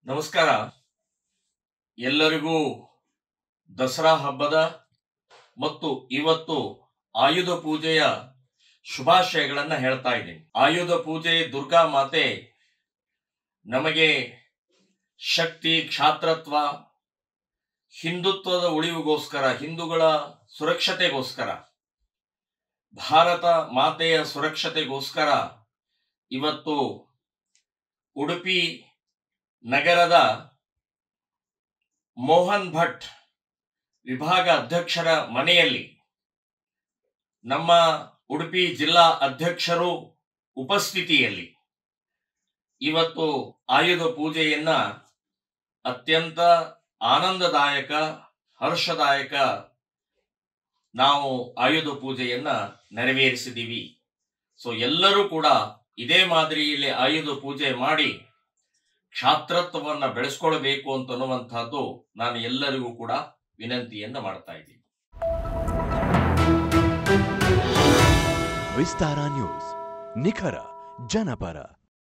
ನಮಸ್ಕಾರ ಎಲ್ಲರಿಗೂ ದಸರಾ ಹಬ್ಬದ ಮತ್ತು ಇವತ್ತು ಆಯುಧ ಪೂಜೆಯ ಶುಭಾಶಯಗಳನ್ನ ಹೇಳ್ತಾ ಇದ್ದೀನಿ ಆಯುಧ ಪೂಜೆ ದುರ್ಗಾ ಮಾತೆ ನಮಗೆ ಶಕ್ತಿ ಕ್ಷಾತ್ರತ್ವ ಹಿಂದುತ್ವದ ಉಳಿವಿಗೋಸ್ಕರ ಹಿಂದೂಗಳ ಸುರಕ್ಷತೆಗೋಸ್ಕರ ಭಾರತ ಮಾತೆಯ ಸುರಕ್ಷತೆಗೋಸ್ಕರ ಇವತ್ತು ಉಡುಪಿ ನಗರದ ಮೋಹನ್ ಭಟ್ ವಿಭಾಗ ಅಧ್ಯಕ್ಷರ ಮನೆಯಲ್ಲಿ ನಮ್ಮ ಉಡುಪಿ ಜಿಲ್ಲಾ ಅಧ್ಯಕ್ಷರು ಉಪಸ್ಥಿತಿಯಲ್ಲಿ ಇವತ್ತು ಆಯುಧ ಪೂಜೆಯನ್ನ ಅತ್ಯಂತ ಆನಂದದಾಯಕ ಹರ್ಷದಾಯಕ ನಾವು ಆಯುಧ ಪೂಜೆಯನ್ನ ನೆರವೇರಿಸಿದ್ದೀವಿ ಸೊ ಎಲ್ಲರೂ ಕೂಡ ಇದೇ ಮಾದರಿಯಲ್ಲಿ ಆಯುಧ ಪೂಜೆ ಮಾಡಿ ಕ್ಷಾತ್ರತ್ವವನ್ನ ಬೆಳೆಸ್ಕೊಳ್ಬೇಕು ಅಂತನ್ನುವಂತಹದ್ದು ನಾನು ಎಲ್ಲರಿಗೂ ಕೂಡ ವಿನಂತಿಯನ್ನ ಮಾಡ್ತಾ ಇದ್ದೀನಿ ವಿಸ್ತಾರ ನ್ಯೂಸ್ ನಿಖರ ಜನಪರ